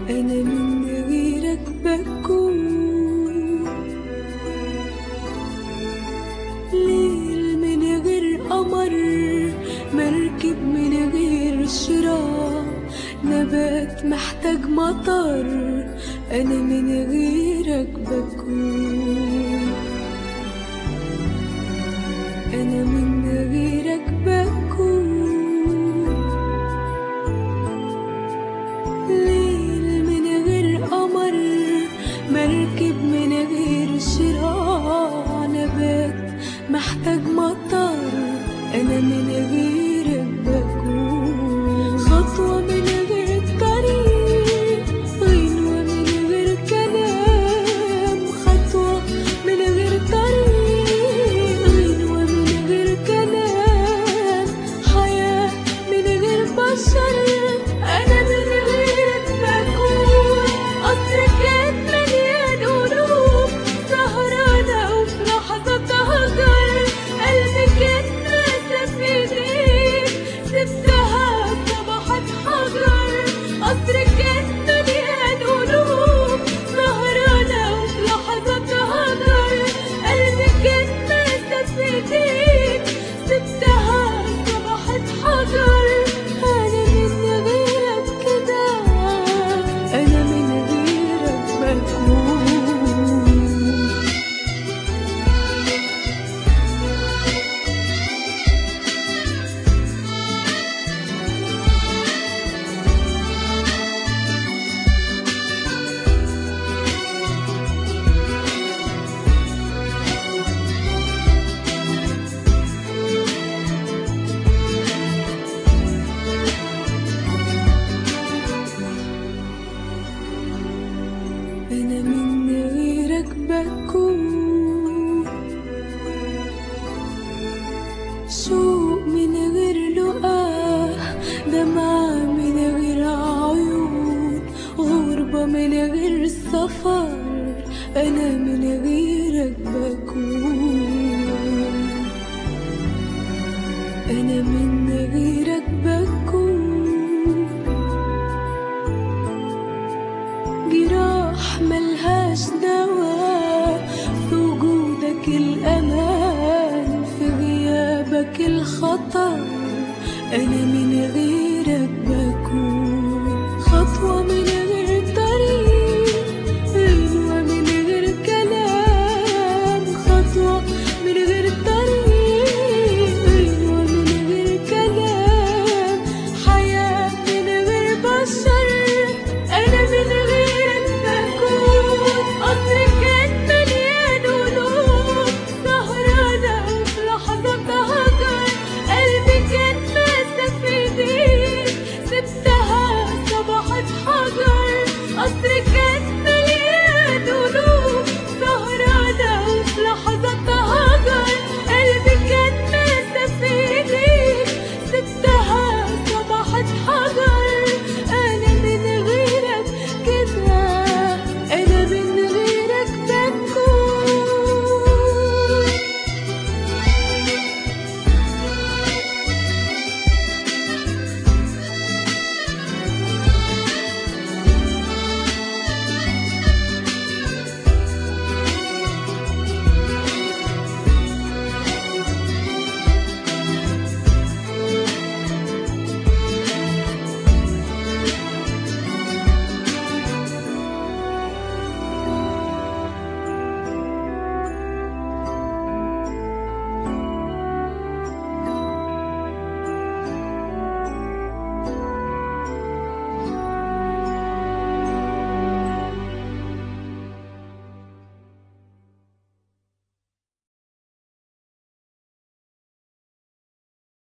أنا من غيرك بكون ليل من غير قمر مركب من غير شراع نبات محتاج مطر أنا من غيرك بكون أنا من غيرك بكون ليل من غير قمر مركب من غير شراع نبات محتاج مطر أنا من غيرك بكون خطوة من غير طريق غنوة من غير كلام خطوة من غير طريق غنوة من غير كلام حياة من غير بشر أنا من غيرك بكون قصر كان مليان قلوب سهرانة وفي لحظة هجر قلبي كان ماسك في ايديك سبتها صبحت حجر قصر كان مليان قلوب سهرانة وفي لحظة هجر قلبي كان ماسك في ايديك سبتها صبحت حجر أنا من غيرك كده أنا من غيرك بكون أنا من غيرك بكون شوق من غير لقاه دمعة من غير عيون غربة من غير سفر أنا من غيرك بكون أنا من غيرك بكون جراح ملهاش دواء في وجودك الأمان في غيابك الخطر أنا من غير